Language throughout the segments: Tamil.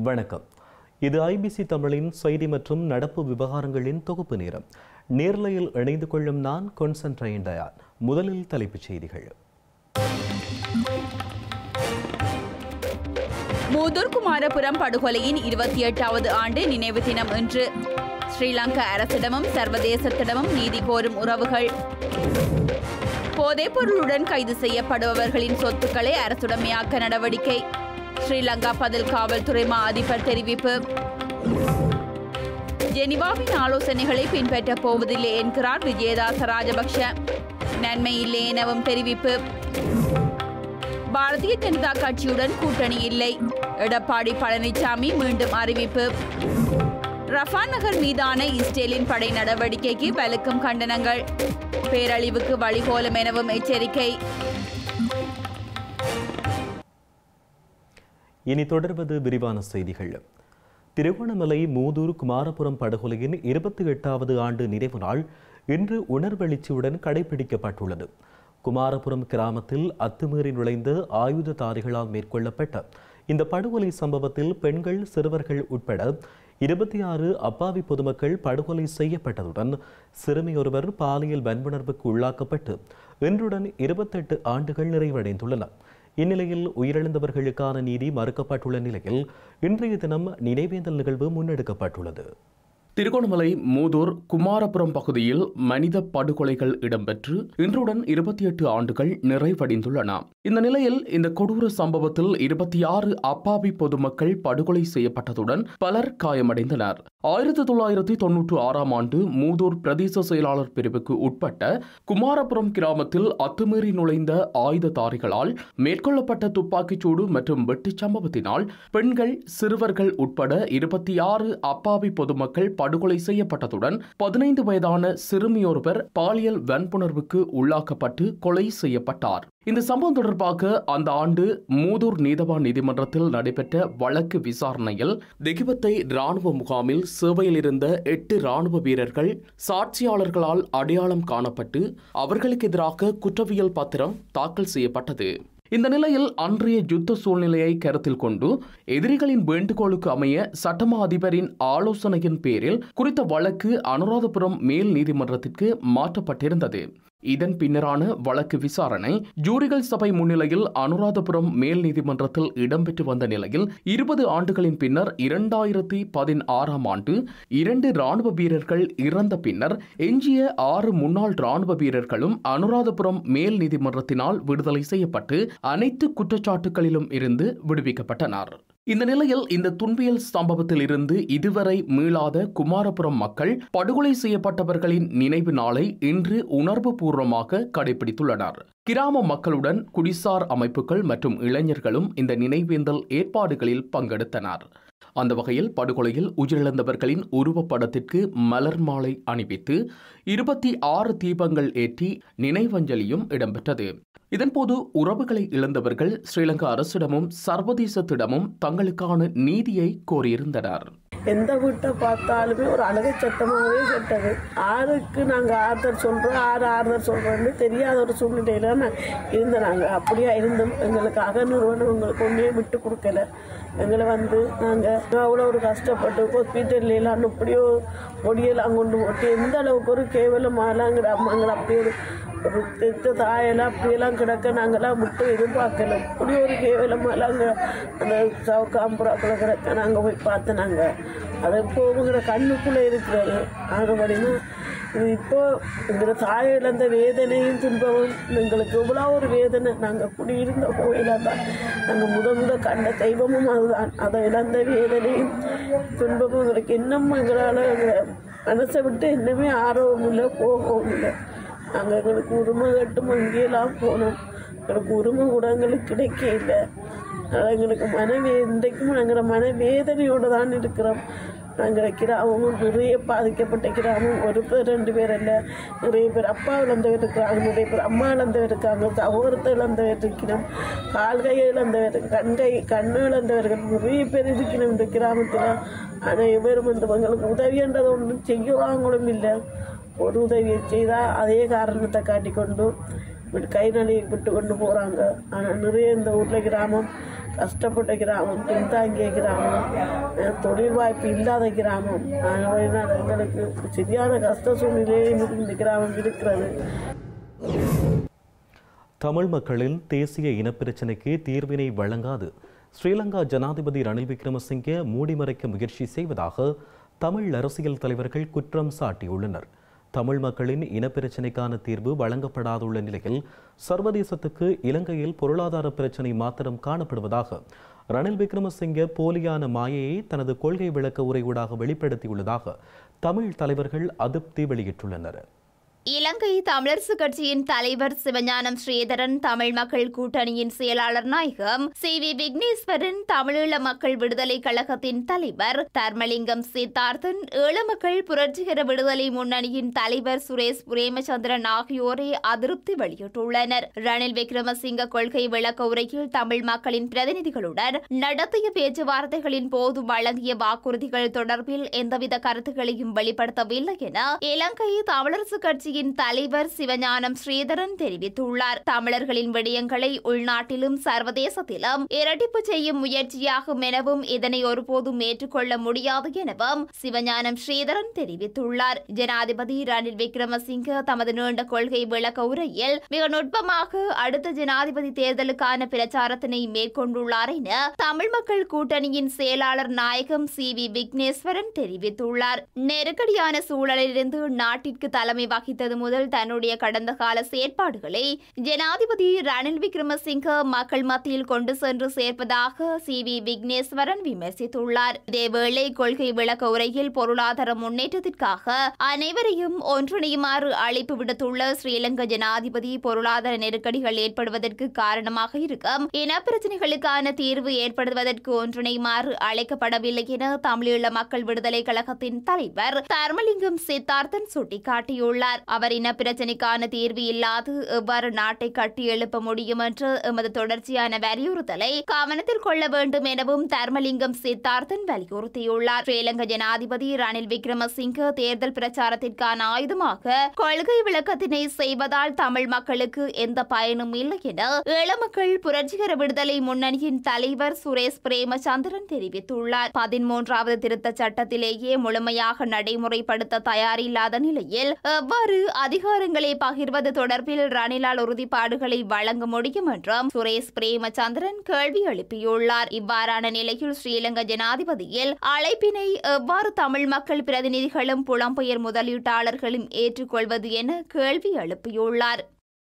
வணக்கம் இது ஐபிசி தமிழின் செய்தி மற்றும் நடப்பு விவகாரங்களின் தொகுப்பு நேரம் நேர்லையில் இணைந்து கொள்ளும் நான் கொன்சன்ட்ரைன் டயான் முதலில் தலைப்புச் செய்திகள் மூதூர் குமாரபுரம் படுகொலையின் இருபத்தி எட்டாவது ஆண்டு நினைவு தினம் இன்று ஸ்ரீலங்கா அரசிடமும் சர்வதேசத்திடமும் நீதி கோரும் உறவுகள் போதைப் பொருளுடன் கைது செய்யப்படுபவர்களின் சொத்துக்களை அரசுடைமையாக்க நடவடிக்கை ஸ்ரீலங்கா பதில் காவல்துறை மா அதிபர் தெரிவிப்பு ஜெனிவாவின் ஆலோசனைகளை பின்பற்றப் போவதில்லை என்கிறார் விஜயதாச ராஜபக்ஷ நன்மை இல்லை எனவும் தெரிவிப்பு பாரதிய ஜனதா கட்சியுடன் கூட்டணி இல்லை எடப்பாடி பழனிசாமி மீண்டும் அறிவிப்பு ரஃபான் நகர் மீதான இஸ்ரேலின் படை நடவடிக்கைக்கு வலுக்கும் கண்டனங்கள் பேரழிவுக்கு வழிகோலும் எனவும் எச்சரிக்கை இனி தொடர்வது விரிவான செய்திகள் திருகோணமலை மூதூர் குமாரபுரம் படுகொலையின் இருபத்தி எட்டாவது ஆண்டு நிறைவு நாள் இன்று உணர்வெழுச்சியுடன் கடைபிடிக்கப்பட்டுள்ளது குமாரபுரம் கிராமத்தில் அத்துமீறி நுழைந்த ஆயுததாரிகளால் மேற்கொள்ளப்பட்ட இந்த படுகொலை சம்பவத்தில் பெண்கள் சிறுவர்கள் உட்பட இருபத்தி ஆறு அப்பாவி பொதுமக்கள் படுகொலை செய்யப்பட்டதுடன் சிறுமியொருவர் பாலியல் வன்புணர்வுக்கு உள்ளாக்கப்பட்டு இன்றுடன் இருபத்தெட்டு ஆண்டுகள் நிறைவடைந்துள்ளன இந்நிலையில் உயிரிழந்தவர்களுக்கான நீதி மறுக்கப்பட்டுள்ள நிலையில் இன்றைய தினம் நினைவேந்தல் நிகழ்வு முன்னெடுக்கப்பட்டுள்ளது திருகோணமலை மூதூர் குமாரபுரம் பகுதியில் மனித படுகொலைகள் இடம்பெற்று இன்றுடன் இருபத்தி எட்டு ஆண்டுகள் நிறைவடைந்துள்ளன இந்த நிலையில் இந்த கொடூர சம்பவத்தில் இருபத்தி ஆறு அப்பாவி பொதுமக்கள் படுகொலை செய்யப்பட்டதுடன் பலர் காயமடைந்தனர் ஆயிரத்தி தொள்ளாயிரத்தி தொன்னூற்று ஆறாம் ஆண்டு மூதூர் பிரதேச செயலாளர் பிரிவுக்கு உட்பட்ட குமாரபுரம் கிராமத்தில் அத்துமீறி நுழைந்த ஆயுததாரிகளால் மேற்கொள்ளப்பட்ட துப்பாக்கிச்சூடு மற்றும் வெட்டுச் சம்பவத்தினால் பெண்கள் சிறுவர்கள் உட்பட இருபத்தி ஆறு அப்பாவி பொதுமக்கள் படுகொலை செய்யப்பட்டதுடன் பதினைந்து வயதான சிறுமியொருவர் பாலியல் வன்புணர்வுக்கு உள்ளாக்கப்பட்டு கொலை செய்யப்பட்டார் இந்த சம்பவம் தொடர்பாக அந்த ஆண்டு மூதூர் நீதவான் நீதிமன்றத்தில் நடைபெற்ற வழக்கு விசாரணையில் திகிபத்தை ராணுவ முகாமில் சேவையில் இருந்த எட்டு ராணுவ வீரர்கள் சாட்சியாளர்களால் அடையாளம் காணப்பட்டு அவர்களுக்கு எதிராக குற்றவியல் பத்திரம் தாக்கல் செய்யப்பட்டது இந்த நிலையில் அன்றைய யுத்த சூழ்நிலையை கருத்தில் கொண்டு எதிரிகளின் வேண்டுகோளுக்கு அமைய சட்டமா அதிபரின் ஆலோசனையின் பேரில் குறித்த வழக்கு அனுராதபுரம் மேல் நீதிமன்றத்திற்கு மாற்றப்பட்டிருந்தது இதன் பின்னரான வழக்கு விசாரணை ஜூரிகள் சபை முன்னிலையில் அனுராதபுரம் மேல் நீதிமன்றத்தில் இடம்பெற்று வந்த நிலையில் இருபது ஆண்டுகளின் பின்னர் இரண்டாயிரத்தி பதினாறாம் ஆண்டு இரண்டு ராணுவ வீரர்கள் இறந்த பின்னர் எஞ்சிய ஆறு முன்னாள் ராணுவ வீரர்களும் அனுராதபுரம் மேல் நீதிமன்றத்தினால் விடுதலை செய்யப்பட்டு அனைத்து குற்றச்சாட்டுகளிலும் இருந்து விடுவிக்கப்பட்டனர் இந்த நிலையில் இந்த துன்பியல் சம்பவத்தில் இருந்து இதுவரை மீளாத குமாரபுரம் மக்கள் படுகொலை செய்யப்பட்டவர்களின் நினைவு நாளை இன்று உணர்வு பூர்வமாக கடைபிடித்துள்ளனர் கிராம மக்களுடன் குடிசார் அமைப்புகள் மற்றும் இளைஞர்களும் இந்த நினைவேந்தல் ஏற்பாடுகளில் பங்கெடுத்தனர் அந்த வகையில் படுகொலையில் உயிரிழந்தவர்களின் உருவப்படத்திற்கு மலர் மாலை அணிவித்து இருபத்தி ஆறு தீபங்கள் ஏற்றி நினைவஞ்சலியும் இடம்பெற்றது இதன்போது உறவுகளை இழந்தவர்கள் ஸ்ரீலங்கா அரசிடமும் சர்வதேசத்திடமும் தங்களுக்கான நீதியை கோரியிருந்தனர் எந்த வீட்டை பார்த்தாலுமே ஒரு அழகை சத்தமாகவே கேட்டது ஆருக்கு நாங்கள் ஆறுதல் சொல்கிறோம் ஆறு ஆறுதல் சொல்கிறோன்னு தெரியாத ஒரு சூழ்நிலையில நான் இருந்த நாங்கள் அப்படியா இருந்தோம் எங்களுக்கு அக நிறுவனம் எங்களுக்கு ஒன்றே விட்டு கொடுக்கல எங்களை வந்து நாங்கள் அவ்வளோ ஒரு கஷ்டப்பட்டு ஹாஸ்பிட்டல்ல எல்லாம் இப்படியோ பொடியெல்லாம் கொண்டு போட்டு எந்த அளவுக்கு ஒரு கேவலமாலாங்கிற அம்மாங்களை அப்படி ஒரு ஒரு தெத்த தாயெல்லாம் அப்படியெல்லாம் கிடக்க நாங்களாம் விட்டு எதிர்பார்க்கல இப்படி ஒரு கேவலமாலாம் அங்கே அந்த சவுக்காம்புறாக்குள்ள கிடக்க நாங்கள் போய் பார்த்து நாங்கள் அது இப்போ உங்களோட கண்ணுக்குள்ளே இருக்கிறது ஆகப்படினா இது இப்போ எங்களோட தாயை இழந்த வேதனையும் துன்பமும் எங்களுக்கு எவ்வளோ ஒரு வேதனை நாங்கள் குடியிருந்த கோயிலாக தான் நாங்கள் முத முத கண்ட தெய்வமும் அதுதான் அதை இழந்த வேதனையும் துன்பமும் எங்களுக்கு இன்னமும் எங்களால் எங்களை மனசை விட்டு இன்னுமே ஆர்வம் இல்லை போகவும் இல்லை நாங்கள் எங்களுக்கு உரிமை கட்டும் அங்கேயெல்லாம் போனோம் எங்களுக்கு உரிமை கூட எங்களுக்கு கிடைக்க இல்லை அதனால் எங்களுக்கு மனவே இன்றைக்கும் நாங்கள் மனவேதனையோடு தான் இருக்கிறோம் நாங்கள் கிராமமும் நிறைய பாதிக்கப்பட்ட கிராமம் ஒரு பேர் ரெண்டு பேர் இல்லை நிறைய பேர் அப்பா இழந்தவர் இருக்கிறாங்க நிறைய பேர் அம்மா இழந்தவர் இருக்காங்க சகோதரத்தை இழந்தவர் இருக்கிறோம் கால் கை இழந்தவர் கண்கை கண்ணு இழந்தவர்கள் நிறைய பேர் இருக்கிறோம் இந்த கிராமத்தில் அனைவரும் இந்த எங்களுக்கு உதவின்றது ஒன்றும் செய்யறாங்களும் இல்லை ஒரு உதவியை செய்தால் அதே காரணத்தை காட்டிக்கொண்டு விட்டு கை நலி விட்டு கொண்டு போகிறாங்க ஆனால் நிறைய இந்த ஊரில் கிராமம் கஷ்டப்பட்ட கிராமம் பின்தாங்கிய கிராமம் அஹ் தொழில் வாய்ப்பு இல்லாத கிராமம் ஆகவே நான் எங்களுக்கு சரியான கஷ்ட சூழ்நிலையில் இந்த கிராமம் இருக்கிறது தமிழ் மக்களின் தேசிய இனப்பிரச்சினைக்கு தீர்வினை வழங்காது ஸ்ரீலங்கா ஜனாதிபதி ரணில் விக்ரமசிங்கே மூடிமறைக்க முயற்சி செய்வதாக தமிழ் அரசியல் தலைவர்கள் குற்றம் சாட்டியுள்ளனர் தமிழ் மக்களின் இனப்பிரச்சினைக்கான தீர்வு வழங்கப்படாதுள்ள நிலையில் சர்வதேசத்துக்கு இலங்கையில் பொருளாதார பிரச்சினை மாத்திரம் காணப்படுவதாக ரணில் விக்ரமசிங்கே போலியான மாயையை தனது கொள்கை விளக்க உரையூடாக வெளிப்படுத்தியுள்ளதாக தமிழ் தலைவர்கள் அதிருப்தி வெளியிட்டுள்ளனர் இலங்கை தமிழரசு கட்சியின் தலைவர் சிவஞானம் ஸ்ரீதரன் தமிழ் மக்கள் கூட்டணியின் செயலாளர் நாயகம் சி வி விக்னேஸ்வரன் தமிழீழ மக்கள் விடுதலை கழகத்தின் தலைவர் தர்மலிங்கம் சித்தார்த்தன் ஈழ மக்கள் புரட்சிகர விடுதலை முன்னணியின் தலைவர் சுரேஷ் பிரேமச்சந்திரன் ஆகியோரை அதிருப்தி வெளியிட்டுள்ளனர் ரணில் விக்ரமசிங்க கொள்கை விளக்க உரையில் தமிழ் மக்களின் பிரதிநிதிகளுடன் நடத்திய பேச்சுவார்த்தைகளின் போது வழங்கிய வாக்குறுதிகள் தொடர்பில் எந்தவித கருத்துக்களையும் வெளிப்படுத்தவில்லை என இலங்கை தமிழரசு கட்சியின் தலைவர் சிவஞானம் ஸ்ரீதரன் தெரிவித்துள்ளார் தமிழர்களின் விடயங்களை உள்நாட்டிலும் சர்வதேசத்திலும் இரட்டிப்பு செய்யும் முயற்சியாகும் எனவும் இதனை ஒருபோதும் ஏற்றுக்கொள்ள முடியாது எனவும் சிவஞானம் ஸ்ரீதரன் தெரிவித்துள்ளார் ஜனாதிபதி ரணில் விக்ரமசிங்க தமது நீண்ட கொள்கை விளக்க உரையில் மிக நுட்பமாக அடுத்த ஜனாதிபதி தேர்தலுக்கான பிரச்சாரத்தினை மேற்கொண்டுள்ளார் என தமிழ் மக்கள் கூட்டணியின் செயலாளர் நாயகம் சி வி விக்னேஸ்வரன் தெரிவித்துள்ளார் நெருக்கடியான சூழலிலிருந்து நாட்டிற்கு தலைமை வகித்தது முதல் தன்னுடைய கடந்த கால செயற்பாடுகளை ஜனாதிபதி ரணில் விக்ரமசிங்க மக்கள் மத்தியில் கொண்டு சென்று சேர்ப்பதாக சி வி விக்னேஸ்வரன் விமர்சித்துள்ளார் இதேவேளை கொள்கை விளக்க உரையில் பொருளாதார முன்னேற்றத்திற்காக அனைவரையும் ஒன்றிணையுமாறு அழைப்பு விடுத்துள்ள ஸ்ரீலங்கா ஜனாதிபதி பொருளாதார நெருக்கடிகள் ஏற்படுவதற்கு காரணமாக இருக்கும் இனப்பிரச்சனைகளுக்கான தீர்வு ஏற்படுவதற்கு ஒன்றிணையுமாறு அழைக்கப்படவில்லை என தமிழீழ மக்கள் விடுதலை கழகத்தின் தலைவர் தர்மலிங்கம் சித்தார்த்தன் சுட்டிக்காட்டியுள்ளார் அவர் இனப்பிரச்சனைக்கான தீர்வு இல்லாது எவ்வாறு நாட்டை கட்டி எழுப்ப முடியும் என்று எமது தொடர்ச்சியான வலியுறுத்தலை கவனத்தில் கொள்ள வேண்டும் எனவும் தர்மலிங்கம் சித்தார்த்தன் வலியுறுத்தியுள்ளார் ஸ்ரீலங்கா ஜனாதிபதி ரணில் விக்ரமசிங்க தேர்தல் பிரச்சாரத்திற்கான ஆயுதமாக கொள்கை விளக்கத்தினை செய்வதால் தமிழ் மக்களுக்கு எந்த பயனும் இல்லை என ஈழ மக்கள் புரட்சிகர விடுதலை முன்னணியின் தலைவர் சுரேஷ் பிரேமச்சந்திரன் தெரிவித்துள்ளார் பதிமூன்றாவது திருத்த சட்டத்திலேயே முழுமையாக நடைமுறைப்படுத்த தயாரில்லாத நிலையில் எவ்வாறு அதிகாரங்களை பகிர்வது தொடர்பில் ரணிலால் உறுதிப்பாடுகளை வழங்க முடியும் என்றும் சுரேஷ் பிரேமச்சந்திரன் கேள்வி எழுப்பியுள்ளார் இவ்வாறான நிலையில் ஸ்ரீலங்கா ஜனாதிபதியில் அழைப்பினை எவ்வாறு தமிழ் மக்கள் பிரதிநிதிகளும் புலம்பெயர் முதலீட்டாளர்களும் ஏற்றுக்கொள்வது என கேள்வி எழுப்பியுள்ளார்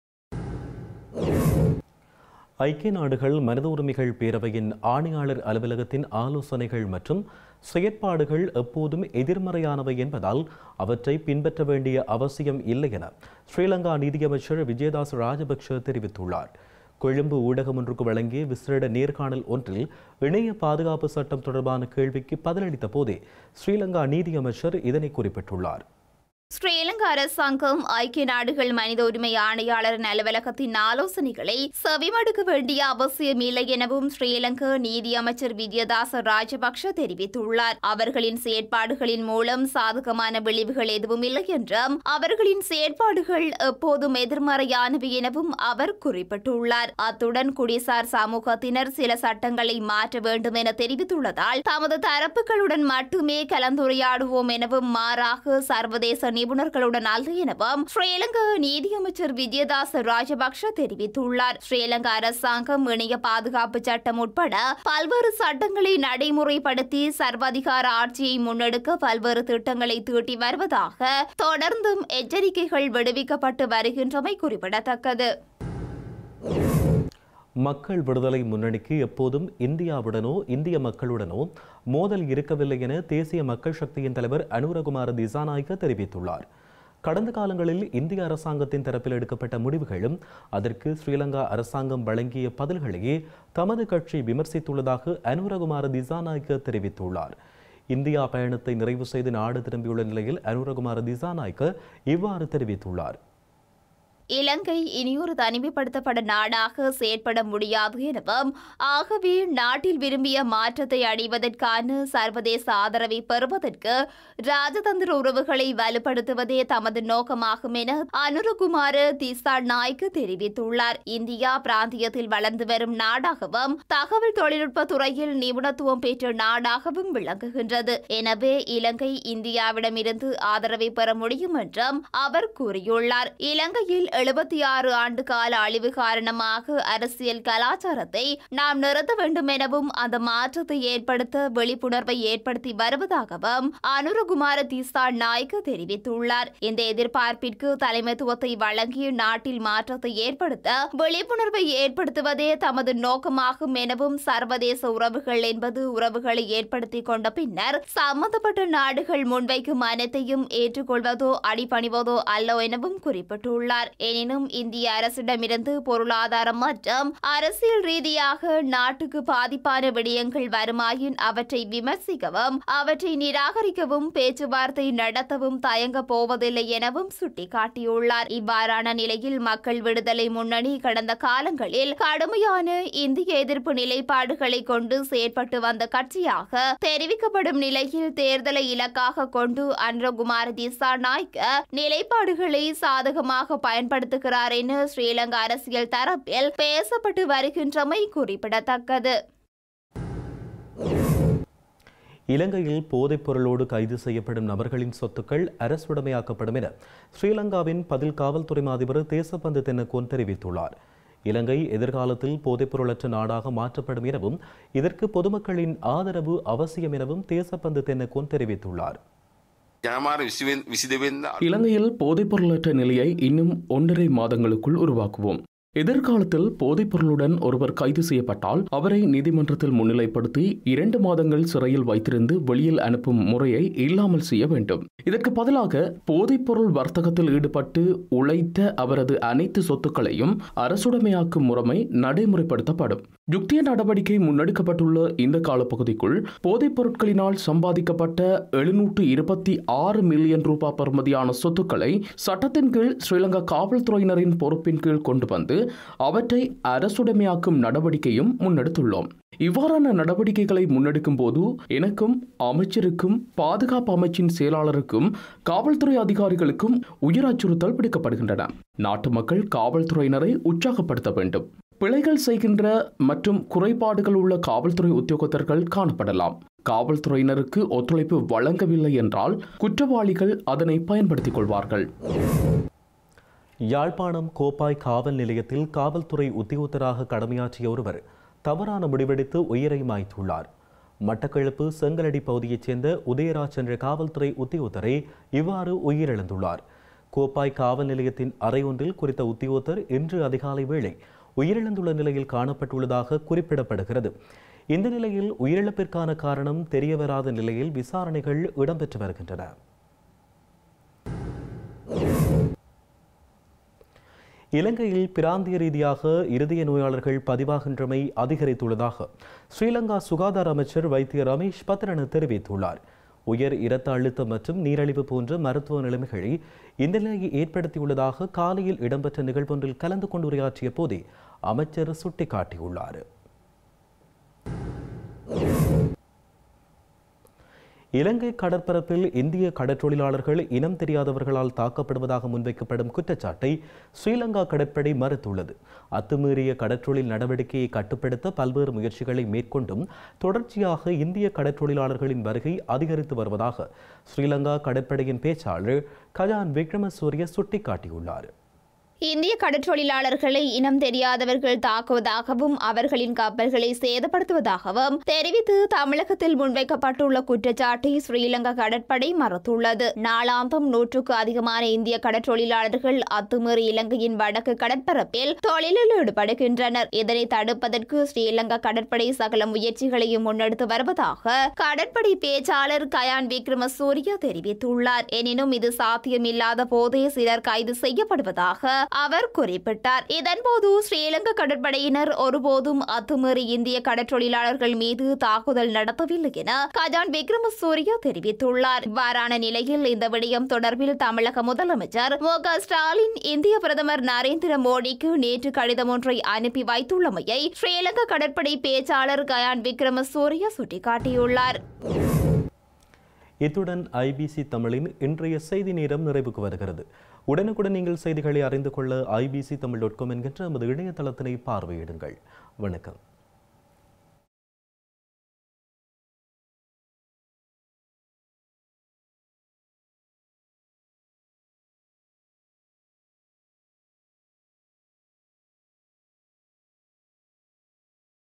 ஐக்கிய நாடுகள் மனித உரிமைகள் பேரவையின் ஆணையாளர் அலுவலகத்தின் ஆலோசனைகள் மற்றும் செயற்பாடுகள் எப்போதும் எதிர்மறையானவை என்பதால் அவற்றை பின்பற்ற வேண்டிய அவசியம் இல்லை என ஸ்ரீலங்கா நீதியமைச்சர் விஜயதாஸ் ராஜபக்ஷ தெரிவித்துள்ளார் கொழும்பு ஊடகம் ஒன்றுக்கு வழங்கிய விசேட நேர்காணல் ஒன்றில் இணைய பாதுகாப்பு சட்டம் தொடர்பான கேள்விக்கு பதிலளித்த போதே ஸ்ரீலங்கா நீதியமைச்சர் இதனை குறிப்பிட்டுள்ளார் ஸ்ரீலங்கா அரசாங்கம் ஐக்கிய நாடுகள் மனித உரிமை ஆணையாளரின் அலுவலகத்தின் ஆலோசனைகளை செவிமடுக்க வேண்டிய அவசியம் இல்லை எனவும் ஸ்ரீலங்கா நீதி அமைச்சர் விஜயதாச ராஜபக்ஷ தெரிவித்துள்ளார் அவர்களின் செயற்பாடுகளின் மூலம் சாதகமான விளைவுகள் எதுவும் இல்லை என்றும் அவர்களின் செயற்பாடுகள் எப்போதும் எதிர்மறையானவை எனவும் அவர் குறிப்பிட்டுள்ளார் அத்துடன் குடிசார் சமூகத்தினர் சில சட்டங்களை மாற்ற வேண்டும் என தெரிவித்துள்ளதால் தமது தரப்புகளுடன் மட்டுமே கலந்துரையாடுவோம் எனவும் மாறாக சர்வதேச நிபுணர்களுடன் அல்ல எனவும் ஸ்ரீலங்கா நீதியமைச்சர் விஜயதாஸ் ராஜபக்ஷ தெரிவித்துள்ளார் ஸ்ரீலங்கா அரசாங்கம் இணைய பாதுகாப்பு சட்டம் உட்பட பல்வேறு சட்டங்களை நடைமுறைப்படுத்தி சர்வாதிகார ஆட்சியை முன்னெடுக்க பல்வேறு திட்டங்களை தீட்டி வருவதாக தொடர்ந்தும் எச்சரிக்கைகள் விடுவிக்கப்பட்டு வருகின்றமை குறிப்பிடத்தக்கது மக்கள் விடுதலை முன்னணிக்கு எப்போதும் இந்தியாவுடனோ இந்திய மக்களுடனோ மோதல் இருக்கவில்லை என தேசிய மக்கள் சக்தியின் தலைவர் அனுரகுமார திசாநாயக்க தெரிவித்துள்ளார் கடந்த காலங்களில் இந்திய அரசாங்கத்தின் தரப்பில் எடுக்கப்பட்ட முடிவுகளும் அதற்கு ஸ்ரீலங்கா அரசாங்கம் வழங்கிய பதில்களையே தமது கட்சி விமர்சித்துள்ளதாக அனுரகுமார திசாநாயக்க தெரிவித்துள்ளார் இந்தியா பயணத்தை நிறைவு செய்து நாடு திரும்பியுள்ள நிலையில் அனுரகுமார திசாநாயக்க இவ்வாறு தெரிவித்துள்ளார் இலங்கை இனியொரு தனிமைப்படுத்தப்பட்ட நாடாக செயற்பட முடியாது எனவும் ஆகவே நாட்டில் விரும்பிய மாற்றத்தை அடைவதற்கான சர்வதேச ஆதரவை பெறுவதற்கு ராஜதந்திர உறவுகளை வலுப்படுத்துவதே தமது நோக்கமாகும் என அனுரகுமார திசா நாய்க்கு தெரிவித்துள்ளார் இந்தியா பிராந்தியத்தில் வளர்ந்து வரும் நாடாகவும் தகவல் தொழில்நுட்ப துறையில் நிபுணத்துவம் பெற்ற நாடாகவும் விளங்குகின்றது எனவே இலங்கை இந்தியாவிடமிருந்து ஆதரவை பெற முடியும் என்றும் அவர் கூறியுள்ளார் இலங்கையில் எழுபத்தி ஆறு ஆண்டு கால அழிவு காரணமாக அரசியல் கலாச்சாரத்தை நாம் நிறுத்த வேண்டும் எனவும் அந்த மாற்றத்தை ஏற்படுத்த விழிப்புணர்வை ஏற்படுத்தி வருவதாகவும் அனுரகுமார திசா நாய்க்கு தெரிவித்துள்ளார் இந்த எதிர்பார்ப்பிற்கு தலைமைத்துவத்தை வழங்கி நாட்டில் மாற்றத்தை ஏற்படுத்த விழிப்புணர்வை ஏற்படுத்துவதே தமது நோக்கமாகும் எனவும் சர்வதேச உறவுகள் என்பது உறவுகளை ஏற்படுத்தி கொண்ட பின்னர் சம்பந்தப்பட்ட நாடுகள் முன்வைக்கும் அனைத்தையும் ஏற்றுக்கொள்வதோ அடிபணிவதோ அல்ல எனவும் குறிப்பிட்டுள்ளார் எனினும் இந்திய அரசிடமிருந்து பொருளாதாரம் மற்றும் அரசியல் ரீதியாக நாட்டுக்கு பாதிப்பான விடயங்கள் வருமாயின் அவற்றை விமர்சிக்கவும் அவற்றை நிராகரிக்கவும் பேச்சுவார்த்தை நடத்தவும் தயங்க போவதில்லை எனவும் சுட்டிக்காட்டியுள்ளார் இவ்வாறான நிலையில் மக்கள் விடுதலை முன்னணி கடந்த காலங்களில் கடுமையான இந்திய எதிர்ப்பு நிலைப்பாடுகளை கொண்டு செயற்பட்டு வந்த கட்சியாக தெரிவிக்கப்படும் நிலையில் தேர்தலை இலக்காக கொண்டு அன்றகுமார் திசா நாய்க்க நிலைப்பாடுகளை சாதகமாக பயன்படுத்துகிறார் என ஸ்ரீலங்கா அரசியல் தரப்பில் பேசப்பட்டு வருகின்றமை குறிப்பிடத்தக்கது இலங்கையில் போதைப் பொருளோடு கைது செய்யப்படும் நபர்களின் சொத்துக்கள் அரசுடைமையாக்கப்படும் என ஸ்ரீலங்காவின் பதில் காவல்துறை அதிபர் தேசப்பந்து தென்னக்கோன் தெரிவித்துள்ளார் இலங்கை எதிர்காலத்தில் போதைப்பொருளற்ற நாடாக மாற்றப்படும் எனவும் இதற்கு பொதுமக்களின் ஆதரவு அவசியம் எனவும் தேசப்பந்து தென்னக்கோன் தெரிவித்துள்ளார் ජනමාර විසිවෙන් විසි දෙවෙන්න இலங்கையில் போதைப்பொருளற்ற நிலையை இன்னும் ஒன்றரை மாதங்களுக்குள் உருவாக்குவோம் எதிர்காலத்தில் போதைப்பொருளுடன் ஒருவர் கைது செய்யப்பட்டால் அவரை நீதிமன்றத்தில் முன்னிலைப்படுத்தி இரண்டு மாதங்கள் சிறையில் வைத்திருந்து வெளியில் அனுப்பும் முறையை இல்லாமல் செய்ய வேண்டும் இதற்கு பதிலாக போதைப்பொருள் வர்த்தகத்தில் ஈடுபட்டு உழைத்த அவரது அனைத்து சொத்துக்களையும் அரசுடைமையாக்கும் முறைமை நடைமுறைப்படுத்தப்படும் யுக்திய நடவடிக்கை முன்னெடுக்கப்பட்டுள்ள இந்த காலப்பகுதிக்குள் போதைப் பொருட்களினால் சம்பாதிக்கப்பட்ட எழுநூற்று இருபத்தி ஆறு மில்லியன் ரூபாய் பெறுமதியான சொத்துக்களை சட்டத்தின் கீழ் ஸ்ரீலங்கா காவல்துறையினரின் பொறுப்பின் கீழ் கொண்டு வந்து அவற்றை அரசுடைமையாக்கும் நடவடிக்கையும் முன்னெடுத்துள்ளோம் இவ்வாறான நடவடிக்கைகளை முன்னெடுக்கும் போது எனக்கும் அமைச்சருக்கும் பாதுகாப்பு அமைச்சின் செயலாளருக்கும் காவல்துறை அதிகாரிகளுக்கும் உயிர் அச்சுறுத்தல் விடுக்கப்படுகின்றன நாட்டு மக்கள் காவல்துறையினரை உற்சாகப்படுத்த வேண்டும் பிழைகள் செய்கின்ற மற்றும் குறைபாடுகள் உள்ள காவல்துறை உத்தியோகத்தர்கள் காணப்படலாம் காவல்துறையினருக்கு ஒத்துழைப்பு வழங்கவில்லை என்றால் குற்றவாளிகள் அதனை பயன்படுத்திக் கொள்வார்கள் யாழ்ப்பாணம் கோப்பாய் காவல் நிலையத்தில் காவல்துறை உத்தியோகத்தராக கடமையாற்றிய ஒருவர் தவறான முடிவெடுத்து உயிரை மாய்த்துள்ளார் மட்டக்களப்பு செங்கலடி பகுதியைச் சேர்ந்த உதயராஜ் என்ற காவல்துறை உத்தியோகத்தரே இவ்வாறு உயிரிழந்துள்ளார் கோப்பாய் காவல் நிலையத்தின் அறை ஒன்றில் குறித்த உத்தியோகத்தர் இன்று அதிகாலை வேளை உயிரிழந்துள்ள நிலையில் காணப்பட்டுள்ளதாக குறிப்பிடப்படுகிறது இந்த நிலையில் உயிரிழப்பிற்கான காரணம் தெரியவராத நிலையில் விசாரணைகள் இடம்பெற்று வருகின்றன இலங்கையில் பிராந்திய ரீதியாக இருதய நோயாளர்கள் பதிவாகின்றமை அதிகரித்துள்ளதாக ஸ்ரீலங்கா சுகாதார அமைச்சர் வைத்திய ரமேஷ் பத்ரன தெரிவித்துள்ளார் உயர் இரத்த அழுத்தம் மற்றும் நீரழிவு போன்ற மருத்துவ நிலைமைகளை இந்த நிலையை ஏற்படுத்தியுள்ளதாக காலையில் இடம்பெற்ற நிகழ்வொன்றில் கலந்து கொண்டு உரையாற்றிய போதே அமைச்சர் சுட்டிக்காட்டியுள்ளார் இலங்கை கடற்பரப்பில் இந்திய கடற்றொழிலாளர்கள் இனம் தெரியாதவர்களால் தாக்கப்படுவதாக முன்வைக்கப்படும் குற்றச்சாட்டை ஸ்ரீலங்கா கடற்படை மறுத்துள்ளது அத்துமீறிய கடற்றொழில் நடவடிக்கையை கட்டுப்படுத்த பல்வேறு முயற்சிகளை மேற்கொண்டும் தொடர்ச்சியாக இந்திய கடற்றொழிலாளர்களின் வருகை அதிகரித்து வருவதாக ஸ்ரீலங்கா கடற்படையின் பேச்சாளர் கஜான் விக்ரமசூரிய சுட்டிக்காட்டியுள்ளார் இந்திய கடற்றொழிலாளர்களை இனம் தெரியாதவர்கள் தாக்குவதாகவும் அவர்களின் கப்பல்களை சேதப்படுத்துவதாகவும் தெரிவித்து தமிழகத்தில் முன்வைக்கப்பட்டுள்ள குற்றச்சாட்டை ஸ்ரீலங்கா கடற்படை மறுத்துள்ளது நாளாந்தம் நூற்றுக்கு அதிகமான இந்திய கடற்றொழிலாளர்கள் அத்துமீறி இலங்கையின் வடக்கு கடற்பரப்பில் தொழிலில் ஈடுபடுகின்றனர் இதனை தடுப்பதற்கு ஸ்ரீலங்கா கடற்படை சகல முயற்சிகளையும் முன்னெடுத்து வருவதாக கடற்படை பேச்சாளர் கயான் விக்ரமசூரிய தெரிவித்துள்ளார் எனினும் இது சாத்தியமில்லாத போதே சிலர் கைது செய்யப்படுவதாக அவர் குறிப்பிட்டார் இதன்போது ஸ்ரீலங்கா கடற்படையினர் ஒருபோதும் அத்துமீறி இந்திய கடற்றொழிலாளர்கள் மீது தாக்குதல் நடத்தவில்லை என கஜான் விக்ரமசூரிய தெரிவித்துள்ளார் இவ்வாறான நிலையில் இந்த விடயம் தொடர்பில் தமிழக முதலமைச்சர் மு க ஸ்டாலின் இந்திய பிரதமர் நரேந்திர மோடிக்கு நேற்று கடிதம் ஒன்றை அனுப்பி வைத்துள்ளமையை ஸ்ரீலங்கா கடற்படை பேச்சாளர் கயான் விக்ரமசூரிய சுட்டிக்காட்டியுள்ளார் இத்துடன் ஐபிசி தமிழின் இன்றைய செய்தி நேரம் நிறைவுக்கு வருகிறது உடனுக்குடன் நீங்கள் செய்திகளை அறிந்து கொள்ள ஐபிசி தமிழ் டாட் காம் என்கின்ற நமது இணையதளத்தினை பார்வையிடுங்கள் வணக்கம்